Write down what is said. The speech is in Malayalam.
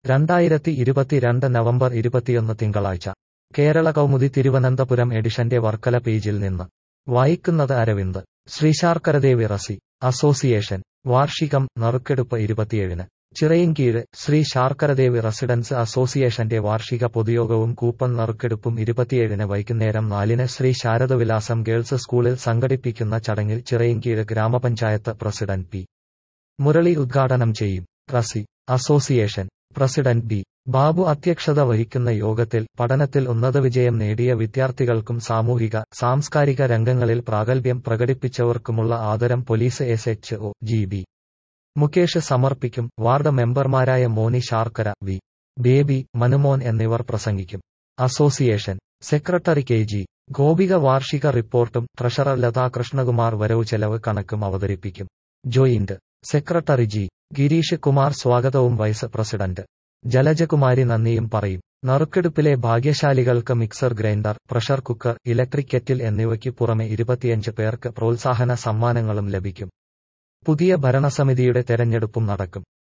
രണ്ടായിരത്തി ഇരുപത്തിരണ്ട് നവംബർ ഇരുപത്തിയൊന്ന് തിങ്കളാഴ്ച കേരള കൗമുദി തിരുവനന്തപുരം എഡിഷന്റെ വർക്കല പേജിൽ നിന്ന് വായിക്കുന്നത് അരവിന്ദ് ശ്രീശാർക്കരദേവി റസി അസോസിയേഷൻ വാർഷികം നറുക്കെടുപ്പ് ഇരുപത്തിയേഴിന് ചിറയിൻകീഴ് ശ്രീ ശാർക്കരദേവി റെസിഡൻസ് അസോസിയേഷന്റെ വാർഷിക പൊതുയോഗവും കൂപ്പൺ നറുക്കെടുപ്പും ഇരുപത്തിയേഴിന് വൈകുന്നേരം നാലിന് ശ്രീ ശാരദവിലാസം ഗേൾസ് സ്കൂളിൽ സംഘടിപ്പിക്കുന്ന ചടങ്ങിൽ ചിറയിൻകീഴ് ഗ്രാമപഞ്ചായത്ത് പ്രസിഡന്റ് പി മുരളി ഉദ്ഘാടനം ചെയ്യും റസി അസോസിയേഷൻ പ്രസിഡന്റ് ബി ബാബു അധ്യക്ഷത വഹിക്കുന്ന യോഗത്തിൽ പഠനത്തിൽ ഉന്നത വിജയം നേടിയ വിദ്യാർത്ഥികൾക്കും സാമൂഹിക സാംസ്കാരിക രംഗങ്ങളിൽ പ്രാഗൽഭ്യം പ്രകടിപ്പിച്ചവർക്കുമുള്ള ആദരം police S H O G B Mukesh സമർപ്പിക്കും വാർഡ് മെമ്പർമാരായ മോനി ശാർക്കര വി ബേബി മനുമോൻ എന്നിവർ പ്രസംഗിക്കും association secretary K G Gopika വാർഷിക റിപ്പോർട്ടും ട്രഷറർ ലതാ കൃഷ്ണകുമാർ വരവ് ചെലവ് കണക്കും അവതരിപ്പിക്കും joint secretary G Girish Kumar സ്വാഗതവും വൈസ് പ്രസിഡന്റ് ജലജകുമാരി നന്ദിയും പറയും നറുക്കെടുപ്പിലെ ഭാഗ്യശാലികൾക്ക് mixer grinder pressure cooker electric kettle എന്നിവയ്ക്ക് പുറമെ ഇരുപത്തിയഞ്ച് പേർക്ക് പ്രോത്സാഹന സമ്മാനങ്ങളും ലഭിക്കും പുതിയ ഭരണസമിതിയുടെ തെരഞ്ഞെടുപ്പും നടക്കും